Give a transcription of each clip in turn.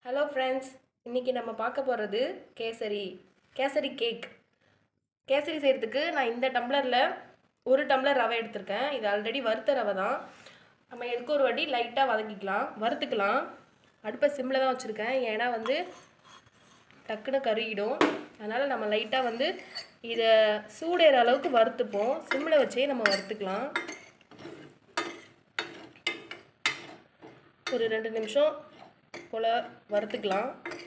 hello friends இன்றைக்கி நம்ம பார்க்க போகிறது கேசரி கேசரி கேக் கேசரி செய்கிறதுக்கு நான் இந்த டம்ளரில் ஒரு டம்ளர் ரவை எடுத்திருக்கேன் இது ஆல்ரெடி வறுத்த ரவை தான் நம்ம எதுக்கு ஒரு வாட்டி லைட்டாக வதக்கிக்கலாம் வறுத்துக்கலாம் அடுப்பை சிம்மில் தான் வச்சுருக்கேன் ஏன்னா வந்து டக்குன்னு கருகிடும் அதனால் நம்ம லைட்டாக வந்து இதை சூடேற அளவுக்கு வறுத்துப்போம் சிம்மில் வச்சே நம்ம வறுத்துக்கலாம் ஒரு ரெண்டு நிமிஷம் போல் வறுத்துக்கலாம்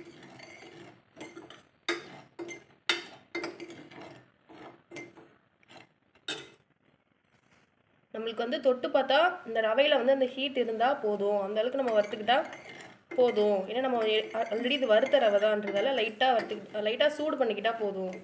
நம்மளுக்கு வந்து தொட்டு பார்த்தா இந்த ரவையில் வந்து அந்த ஹீட் இருந்தால் போதும் அந்த அளவுக்கு நம்ம வறுத்துக்கிட்டா போதும் ஏன்னா நம்ம ஆல்ரெடி இது வறுத்த ரவை தான்றதால லைட்டாக வறுத்து லைட்டாக சூடு பண்ணிக்கிட்டா போதும்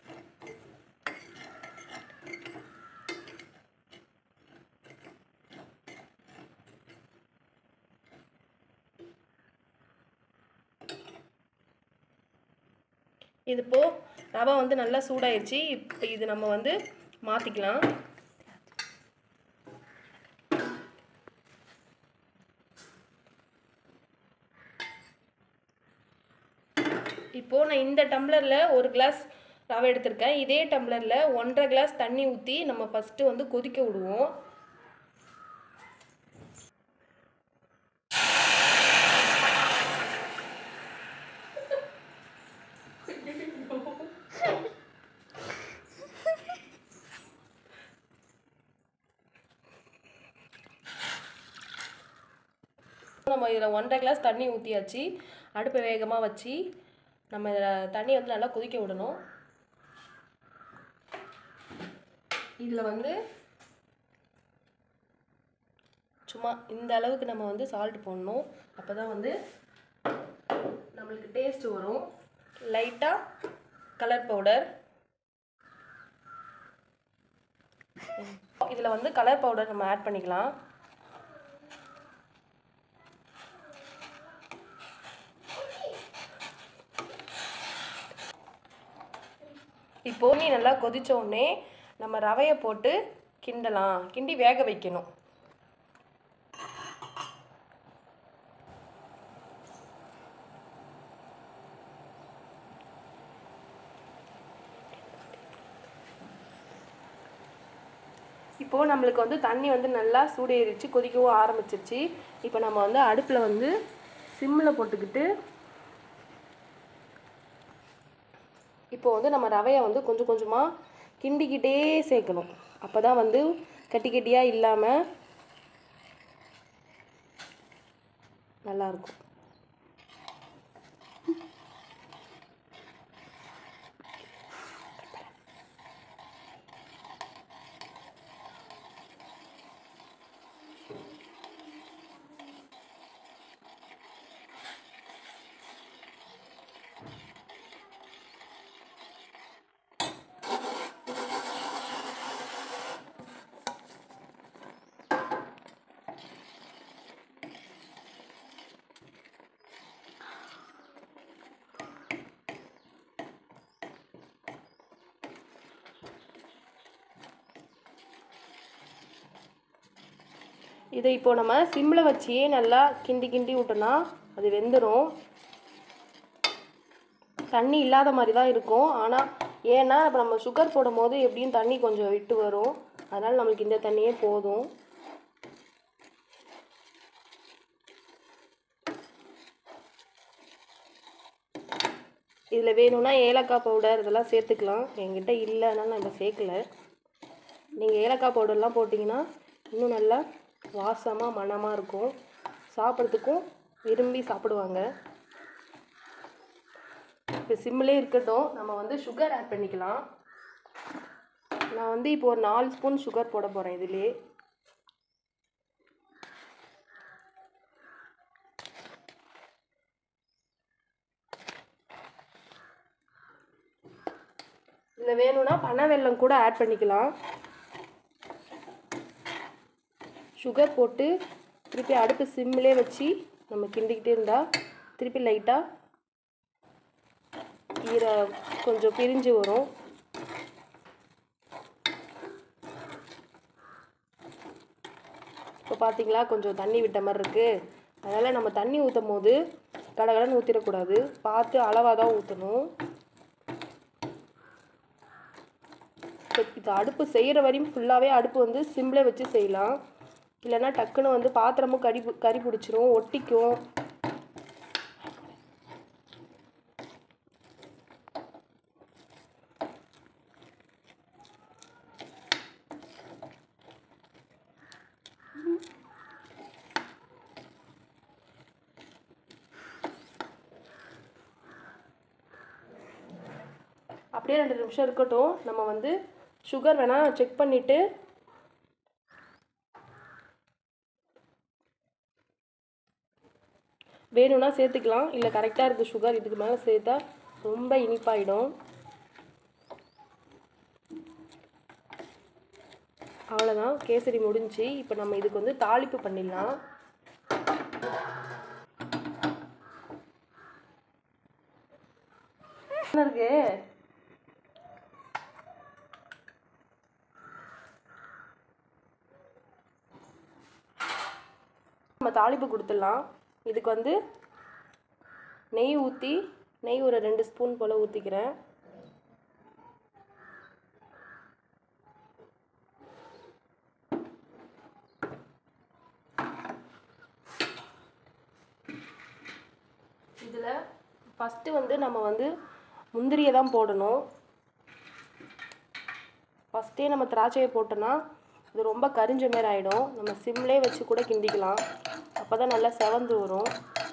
இது இப்போ ரவை வந்து நல்லா சூடாயிருச்சு இப்போ இது நம்ம வந்து மாற்றிக்கலாம் இப்போது நான் இந்த டம்ளரில் ஒரு கிளாஸ் ரவை எடுத்திருக்கேன் இதே டம்ளரில் ஒன்றரை கிளாஸ் தண்ணி ஊற்றி நம்ம ஃபஸ்ட்டு வந்து கொதிக்க விடுவோம் நம்ம இதில் ஒன்றரை கிளாஸ் தண்ணி ஊற்றியாச்சு அடுப்பை வேகமாக வச்சு நம்ம இதில் தண்ணி வந்து நல்லா கொதிக்க விடணும் இதில் வந்து சும்மா இந்த அளவுக்கு நம்ம வந்து சால்ட் போடணும் அப்போ தான் வந்து நம்மளுக்கு டேஸ்ட் வரும் லைட்டாக கலர் பவுடர் இதில் வந்து கலர் பவுடர் நம்ம ஆட் பண்ணிக்கலாம் இப்போ நீ நல்லா கொதிச்ச உடனே நம்ம ரவையை போட்டு கிண்டலாம் கிண்டி வேக வைக்கணும் இப்போது நம்மளுக்கு வந்து தண்ணி வந்து நல்லா சூடேறிச்சு கொதிக்கவும் ஆரம்பிச்சிருச்சு இப்போ நம்ம வந்து அடுப்பில் வந்து சிம்மில் போட்டுக்கிட்டு இப்போ வந்து நம்ம ரவையை வந்து கொஞ்சம் கொஞ்சமாக கிண்டிக்கிட்டே சேர்க்கணும் அப்போ தான் வந்து கட்டி கட்டியாக இல்லாமல் நல்லாயிருக்கும் இதை இப்போ நம்ம சிம்மில் வச்சே நல்லா கிண்டி கிண்டி விட்டோன்னா அது வெந்துடும் தண்ணி இல்லாத மாதிரி தான் இருக்கும் ஆனால் ஏன்னா இப்போ நம்ம சுகர் போடும் போது எப்படியும் தண்ணி கொஞ்சம் விட்டு வரும் அதனால் நம்மளுக்கு இந்த தண்ணியே போதும் இதில் வேணும்னா ஏலக்காய் பவுடர் இதெல்லாம் சேர்த்துக்கலாம் என்கிட்ட இல்லை அதனால் நான் இதை சேர்க்கல நீங்கள் ஏலக்காய் பவுடர்லாம் போட்டிங்கன்னா இன்னும் நல்லா வாசமாக மணமாக இருக்கும் சாப்பிட்றதுக்கும் விரும்பி சாப்பிடுவாங்க இப்போ சிம்மிலே இருக்கட்டும் நம்ம வந்து சுகர் ஆட் பண்ணிக்கலாம் நான் வந்து இப்போ ஒரு நாலு ஸ்பூன் சுகர் போட போகிறேன் இதிலே இதில் வேணும்னா பனை வெல்லம் கூட ஆட் பண்ணிக்கலாம் சுகர் போட்டு திருப்பி அடுப்பு சிம்மிலே வச்சு நம்ம கிண்டிக்கிட்டே இருந்தால் திருப்பி லைட்டாக ஈர கொஞ்சம் பிரிஞ்சு வரும் இப்போ பார்த்தீங்களா கொஞ்சம் தண்ணி விட்ட மாதிரி இருக்குது அதனால் நம்ம தண்ணி ஊற்றும் போது கடகடன்னு ஊற்றிடக்கூடாது பார்த்து அளவாக தான் ஊற்றணும் இது அடுப்பு செய்கிற வரையும் ஃபுல்லாகவே அடுப்பு வந்து சிம்மில் வச்சு செய்யலாம் இல்லைன்னா டக்குன்னு வந்து பாத்திரமும் கறி பு- கறி பிடிச்சிரும் ஒட்டிக்கும் அப்படியே ரெண்டு நிமிஷம் இருக்கட்டும் நம்ம வந்து சுகர் வேணால் செக் பண்ணிவிட்டு வேணும்னா சேர்த்துக்கலாம் இல்லை கரெக்டாக இருக்குது சுகர் இதுக்கு மேலே சேர்த்தா ரொம்ப இனிப்பாயிடும் அவ்வளோதான் கேசரி முடிஞ்சு இப்போ நம்ம இதுக்கு வந்து தாளிப்பு பண்ணிடலாம் என்ன இருக்கு நம்ம தாளிப்பு கொடுத்துடலாம் இதுக்கு வந்து நெய் ஊற்றி நெய் ஒரு ரெண்டு ஸ்பூன் போல் ஊற்றிக்கிறேன் இதில் ஃபஸ்ட்டு வந்து நம்ம வந்து முந்திரியை தான் போடணும் ஃபஸ்ட்டே நம்ம திராட்சையை போட்டோன்னா இது ரொம்ப கரிஞ்ச மாரி ஆகிடும் நம்ம சிம்லே வச்சு கூட கிண்டிக்கலாம் அப்போ தான் நல்லா செவந்து வரும்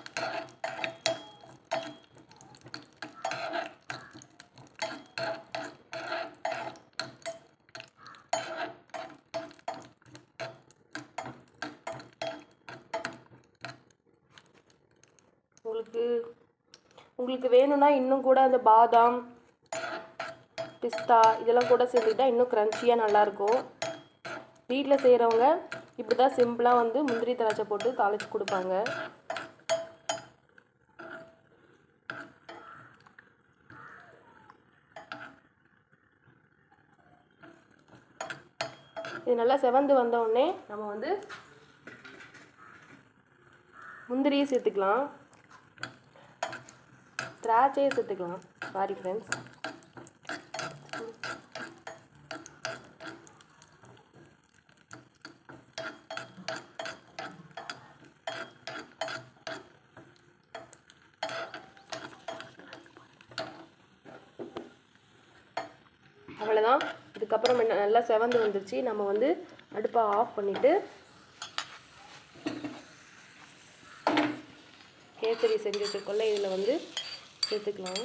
உங்களுக்கு உங்களுக்கு வேணும்னா இன்னும் கூட அந்த பாதாம் பிஸ்தா இதெல்லாம் கூட சேர்த்துக்கிட்டா இன்னும் க்ரன்ச்சியாக நல்லாயிருக்கும் வீட்டில் செய்கிறவங்க இப்படி தான் சிம்பிளாக வந்து முந்திரி திராட்சை போட்டு தாளிச்சு கொடுப்பாங்க இது நல்லா செவந்து வந்த உடனே நம்ம வந்து முந்திரியை சேர்த்துக்கலாம் திராட்சையை சேர்த்துக்கலாம் சாரி ஃப்ரெண்ட்ஸ் அவ்வளோதான் இதுக்கப்புறம் என்ன நல்லா செவந்து வந்துருச்சு நம்ம வந்து அடுப்பை ஆஃப் பண்ணிவிட்டு கேசரி செஞ்சு வச்சுருக்கோம்ல இதில் வந்து சேர்த்துக்கலாம்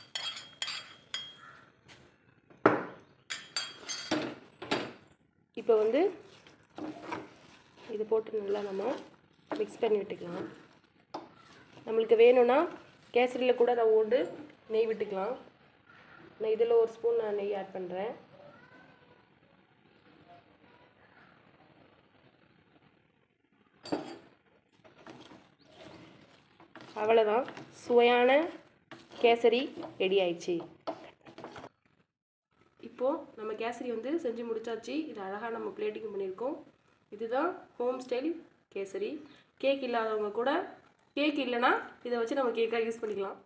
இப்போ வந்து இது போட்டு நல்லா நம்ம மிக்ஸ் பண்ணி விட்டுக்கலாம் நம்மளுக்கு வேணும்னா கேசரியில் கூட நான் ஓண்டு நெய் விட்டுக்கலாம் நான் இதில் ஒரு ஸ்பூன் நான் நெய் ஆட் பண்ணுறேன் அவ்வளோதான் சுவையான கேசரி ரெடி ஆயிடுச்சு இப்போது நம்ம கேசரி வந்து செஞ்சு முடிச்சாச்சு இது அழகாக நம்ம பிளேட்டிங் பண்ணியிருக்கோம் இதுதான் ஹோம் ஸ்டைல் கேசரி கேக் இல்லாதவங்க கூட கேக் இல்லைன்னா இதை வச்சு நம்ம கேக்காக யூஸ் பண்ணிக்கலாம்